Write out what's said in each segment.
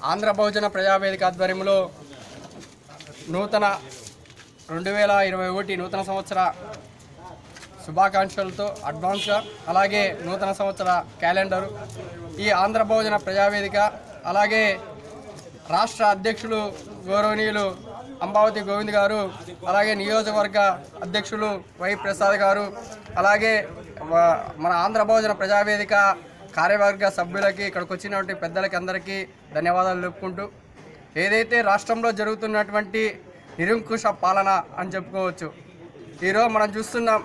ఆంధ్ర బహుజన ప్రజావేదిక ఆధ్వర్యంలో నూతన రెండు వేల ఇరవై ఒకటి నూతన సంవత్సర శుభాకాంక్షలతో అడ్వాన్స్గా అలాగే నూతన సంవత్సర క్యాలెండరు ఈ ఆంధ్ర బహుజన ప్రజావేదిక అలాగే రాష్ట్ర అధ్యక్షులు గౌరవనీయులు అంబావతి గోవింద్ గారు అలాగే నియోజకవర్గ అధ్యక్షులు వై ప్రసాద్ గారు అలాగే వ- మన ఆంధ్ర బహుజన ప్రజావేదిక కార్యవర్గ సభ్యులకి ఇక్కడికి వచ్చినటువంటి పెద్దలకి అందరికీ ధన్యవాదాలు తెలుపుకుంటూ ఏదైతే రాష్ట్రంలో జరుగుతున్నటువంటి నిరంకుశ పాలన అని చెప్పుకోవచ్చు ఈరోజు మనం చూస్తున్నాం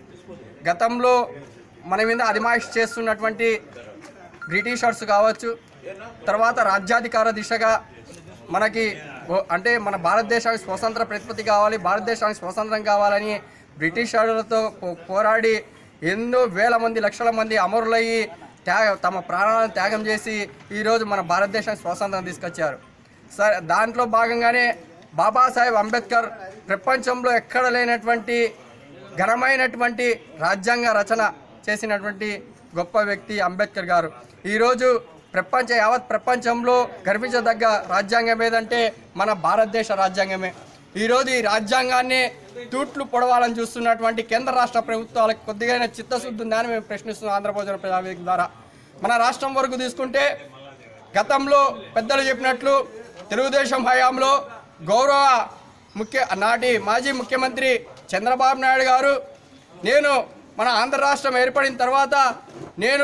గతంలో మన మీద అధిమాయిష్ చేస్తున్నటువంటి బ్రిటిషర్స్ కావచ్చు తర్వాత రాజ్యాధికార దిశగా మనకి ఓ- అంటే మన భారతదేశానికి స్వతంత్ర ప్రతిపత్తి కావాలి భారతదేశానికి స్వతంత్రం కావాలని బ్రిటిషర్లతో పో- పోరాడి ఎన్నో వేల మంది లక్షల మంది అమరులయ్యి త్యాగ తమ ప్రాణాలను త్యాగం చేసి ఈరోజు మన భారతదేశానికి స్వాతంత్రం తీసుకొచ్చారు సరే దాంట్లో భాగంగానే బాబాసాహెబ్ అంబేద్కర్ ప్రపంచంలో ఎక్కడ లేనటువంటి ఘనమైనటువంటి రాజ్యాంగ రచన చేసినటువంటి గొప్ప వ్యక్తి అంబేద్కర్ గారు ఈరోజు ప్రపంచ యావత్ ప్రపంచంలో గర్వించదగ్గ రాజ్యాంగం ఏదంటే మన భారతదేశ రాజ్యాంగమే ఈరోజు ఈ రాజ్యాంగాన్ని తూట్లు పొడవాలని చూస్తున్నటువంటి కేంద్ర రాష్ట్ర ప్రభుత్వాలకు కొద్దిగా చిత్తశుద్ధి ఉందని మేము ప్రశ్నిస్తున్నాం ఆంధ్రప్రదేశ్ ప్రజావేదిక ద్వారా మన రాష్ట్రం వరకు తీసుకుంటే గతంలో పెద్దలు చెప్పినట్లు తెలుగుదేశం హయాంలో గౌరవ ముఖ్య నాటి మాజీ ముఖ్యమంత్రి చంద్రబాబు నాయుడు గారు నేను మన ఆంధ్ర రాష్ట్రం ఏర్పడిన తర్వాత నేను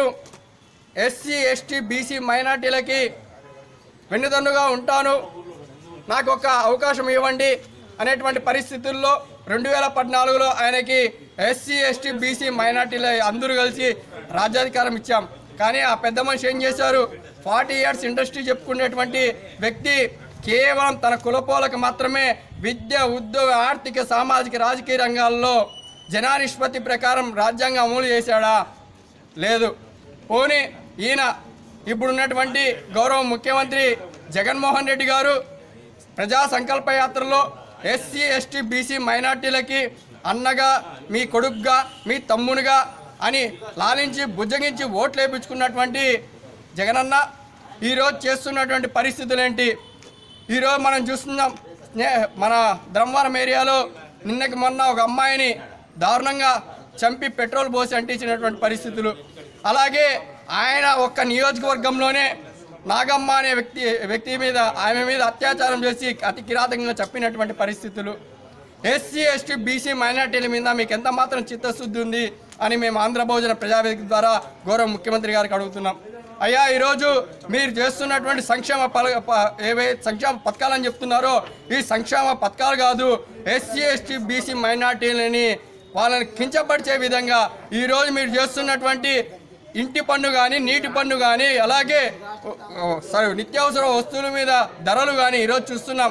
ఎస్సీ ఎస్టీ బీసీ మైనార్టీలకి వెన్నుదన్నుగా ఉంటాను నాకు ఒక అవకాశం ఇవ్వండి అనేటువంటి పరిస్థితుల్లో రెండు వేల పద్నాలుగులో ఆయనకి ఎస్సీ ఎస్టీ బీసీ మైనార్టీల అందరూ కలిసి రాజ్యాధికారం ఇచ్చాం కానీ ఆ పెద్ద మనిషి ఏం చేశారు ఫార్టీ ఇయర్స్ ఇండస్ట్రీ చెప్పుకునేటువంటి వ్యక్తి కేవలం తన కులపోలకు మాత్రమే విద్య ఉద్యోగ ఆర్థిక సామాజిక రాజకీయ రంగాల్లో జనానిష్పత్తి ప్రకారం రాజ్యాంగం అమలు చేశాడా లేదు పోనీ ఈయన ఇప్పుడున్నటువంటి గౌరవ ముఖ్యమంత్రి జగన్మోహన్ రెడ్డి గారు ప్రజా సంకల్ప యాత్రలో ఎస్సీ ఎస్టీ బీసీ మైనార్టీలకి అన్నగా మీ కొడుకుగా మీ తమ్మునిగా అని లాలించి బుజ్జగించి ఓట్లు వేయించుకున్నటువంటి జగనన్న ఈరోజు చేస్తున్నటువంటి పరిస్థితులు ఏంటి ఈరోజు మనం చూస్తున్నాం నే- మన ధర్మవరం ఏరియాలో నిన్నకి మొన్న ఒక అమ్మాయిని దారుణంగా చంపి పెట్రోల్ పోసి అంటించినటువంటి పరిస్థితులు అలాగే ఆయన ఒక్క నియోజకవర్గంలోనే నాగమ్మ అనే వ్యక్తి వ్యక్తి మీద ఆమె మీద అత్యాచారం చేసి అతి కిరాతకంగా చెప్పినటువంటి పరిస్థితులు ఎస్సీ ఎస్టీ బీసీ మైనార్టీల మీద మీకు ఎంత మాత్రం చిత్తశుద్ధి ఉంది అని మేము ఆంధ్ర భోజన ప్రజావేదిక ద్వారా గౌరవ ముఖ్యమంత్రి గారికి అడుగుతున్నాం అయ్యా ఈరోజు మీరు చేస్తున్నటువంటి సంక్షేమ పల ప- ఏవై సంక్షేమ పథకాలని చెప్తున్నారో ఈ సంక్షేమ పథకాలు కాదు ఎస్సీ ఎస్టీ బీసీ మైనార్టీలని వాళ్ళని కించపరిచే విధంగా ఈరోజు మీరు చేస్తున్నటువంటి ఇంటి పన్ను కానీ నీటి పన్ను కానీ అలాగే ఓ, ఓ, సారీ నిత్యావసర వస్తువుల మీద ధరలు కానీ ఈరోజు చూస్తున్నాం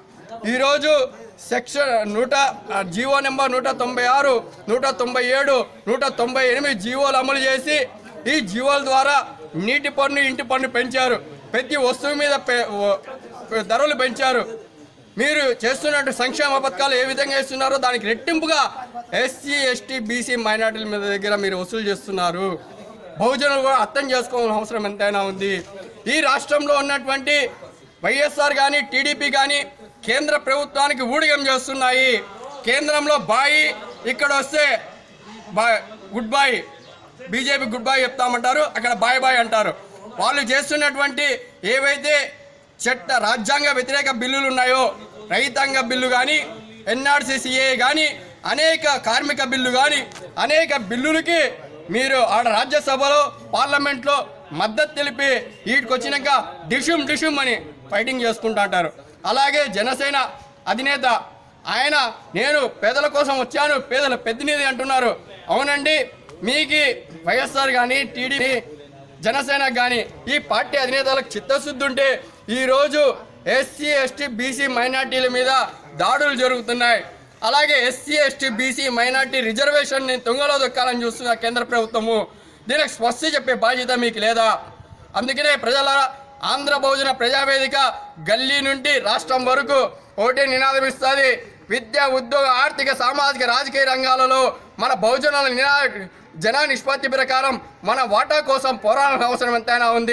ఈరోజు సెక్షన్ నూట ఆ, జీవో నెంబర్ నూట తొంభై ఆరు నూట తొంభై ఏడు నూట తొంభై ఎనిమిది జీవోలు అమలు చేసి ఈ జీవోల ద్వారా నీటి పన్ను ఇంటి పన్ను పెంచారు ప్రతి వస్తువు మీద పె- ఓ- ధరలు పెంచారు మీరు చేస్తున్నట్టు సంక్షేమ పథకాలు ఏ విధంగా ఇస్తున్నారో దానికి రెట్టింపుగా ఎస్సీ ఎస్టీ బీసీ మైనార్టీల మీద దగ్గర మీరు వసూలు చేస్తున్నారు బహుజనులు కూడా అర్థం చేసుకోవాల్సిన అవసరం ఎంతైనా ఉంది ఈ రాష్ట్రంలో ఉన్నటువంటి వైఎస్ఆర్ కానీ టీడీపీ కానీ కేంద్ర ప్రభుత్వానికి ఊడిగం చేస్తున్నాయి కేంద్రంలో బాయి ఇక్కడ వస్తే bye good bye BJP good bye చెప్తామంటారు అక్కడ బాయ్ బాయ్ అంటారు వాళ్ళు చేస్తున్నటువంటి ఏవైతే చట్ట రాజ్యాంగ వ్యతిరేక బిల్లులు ఉన్నాయో రైతాంగ బిల్లు కానీ ఎన్ఆర్సీసీఏ కానీ అనేక కార్మిక బిల్లు కానీ అనేక బిల్లులకి మీరు ఆడ రాజ్యసభలో పార్లమెంట్లో మద్దతు తెలిపి వీటికి వచ్చినాక డిషుమ్ డిషుమ్ అని ఫైటింగ్ చేసుకుంటా అంటారు అలాగే జనసేన అధినేత ఆయన నేను పేదల కోసం వచ్చాను పేదల పెద్దనిది అంటున్నారు అవునండి మీకు వైఎస్ఆర్ కానీ టీడీపీ జనసేన కానీ ఈ పార్టీ అధినేతలకు చిత్తశుద్ధి ఉంటే ఈరోజు ఎస్సీ ఎస్టీ బీసీ మైనార్టీల మీద దాడులు జరుగుతున్నాయి అలాగే ఎస్సీ ఎస్టీ బీసీ మైనార్టీ రిజర్వేషన్ని తుంగలో దొక్కాలని చూస్తున్న కేంద్ర ప్రభుత్వము దీనికి స్పష్టి చెప్పే బాధ్యత మీకు లేదా అందుకనే ప్రజల ఆంధ్ర బహుజన ప్రజావేదిక గల్లీ నుండి రాష్ట్రం వరకు ఒకటే నినాదం ఇస్తుంది విద్య ఉద్యోగ ఆర్థిక సామాజిక రాజకీయ రంగాలలో మన బహుజనుల నినా జన నిష్పత్తి ప్రకారం మన వాటా కోసం పోరాడాల్సిన అవసరం ఎంతైనా ఉంది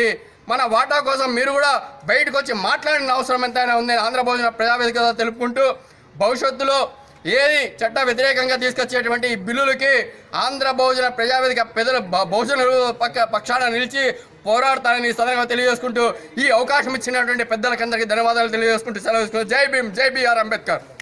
మన వాటా కోసం మీరు కూడా బయటకు వచ్చి మాట్లాడిన అవసరం ఎంతైనా ఉంది ఆంధ్ర భోజన ప్రజావేదిక ద్వారా తెలుపుకుంటూ భవిష్యత్తులో ఏది చట్ట వ్యతిరేకంగా తీసుకొచ్చేటువంటి ఈ బిల్లులకి ఆంధ్ర భోజన ప్రజావేదిక పెద్దల బ- బహుజనులు పక్క పక్షాన నిలిచి పోరాడతానని ఈ సదనంగా తెలియజేసుకుంటూ ఈ అవకాశం ఇచ్చినటువంటి పెద్దలకందరికీ ధన్యవాదాలు తెలియజేసుకుంటూ సెలవు తీసుకుంటూ జై భీమ్ జై బిఆర్ అంబేద్కర్